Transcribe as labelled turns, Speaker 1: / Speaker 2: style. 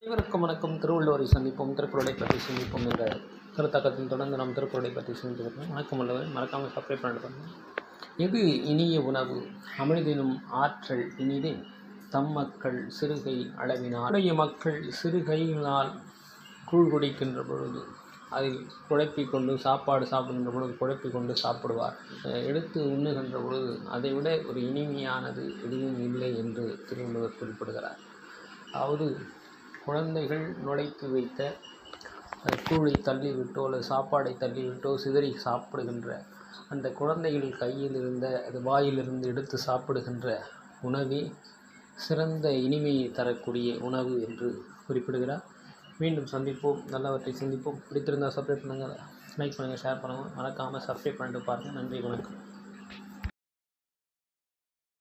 Speaker 1: அனைவருக்கும் வணக்கம் திருவள்ளுவரை சந்திப்போம் திருக்குறளை பற்றி சிந்திப்போம் என்ற கருத்தக்கத்தில் தொடர்ந்து நாம் திருக்குறளை பற்றி சிந்தித்து வருகிறோம் வணக்கம் உள்ளவர் மறக்காமல் சப்ஸ்கிரைப் பண்ணிட்டு பாருங்க எது இனிய உணவு அமிழ்தினும் ஆற்றல் இனிதே தம் மக்கள் சிறுகை அளவினால் உடைய மக்கள் சிறுகையினால் கூழ் குடிக்கின்ற பொழுது அதில் குழப்பிக் கொண்டு சாப்பாடு சாப்பிடுகின்ற பொழுது குழப்பிக் கொண்டு சாப்பிடுவார் அஹ் எடுத்து உண்ணுகின்ற பொழுது அதை விட ஒரு இனிமையானது எதுவும் இல்லை என்று திருவள்ளுவர் குறிப்பிடுகிறார் அதாவது குழந்தைகள் நுழைத்து வைத்த அஹ், கூழை தள்ளிவிட்டோ அல்லது சாப்பாடை தள்ளிவிட்டோ சிதறி சாப்பிடுகின்ற அந்த குழந்தைகள் கையில் இருந்த அது வாயிலிருந்து எடுத்து சாப்பிடுகின்ற உணவே சிறந்த இனிமையை தரக்கூடிய உணவு என்று குறிப்பிடுகிறார் மீண்டும் சந்திப்போம் நல்லவற்றை சிந்திப்போம் பிடித்திருந்தால் சப்ஸ்கிரைப் பண்ணுங்கள் லைக் பண்ணுங்கள் ஷேர் பண்ணுங்கள் மறக்காமல் சப்ஸ்கிரைப் பண்ணிட்டு பாருங்கள் நன்றி வணக்கம்